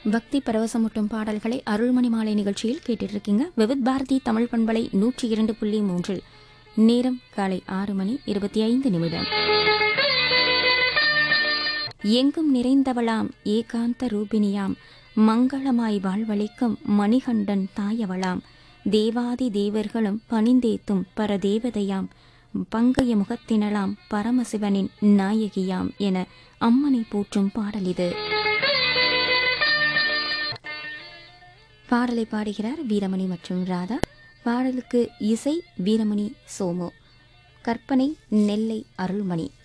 பக்தி பரவசமூட்டும் பாடல்களை அருள்மணி மாலை நிகழ்ச்சியில் கேட்டுட்டு இருக்கீங்க விவித் பாரதி தமிழ் பண்பலை நூற்றி இரண்டு புள்ளி மூன்றில் நேரம் காலை ஆறு மணி இருபத்தி ஐந்து நிமிடம் எங்கும் நிறைந்தவளாம் ஏகாந்த ரூபிணியாம் மங்களமாய் வாழ்வளிக்கும் மணிகண்டன் தாயவளாம் தேவாதி தேவர்களும் பணிந்தேத்தும் பரதேவதையாம் பங்கைய முகத்தினளாம் பரமசிவனின் நாயகியாம் என அம்மனை போற்றும் பாடல் இது பாடலை பாடுகிறார் வீரமணி மற்றும் ராதா பாடலுக்கு இசை வீரமணி சோமு கற்பனை நெல்லை அருள்மணி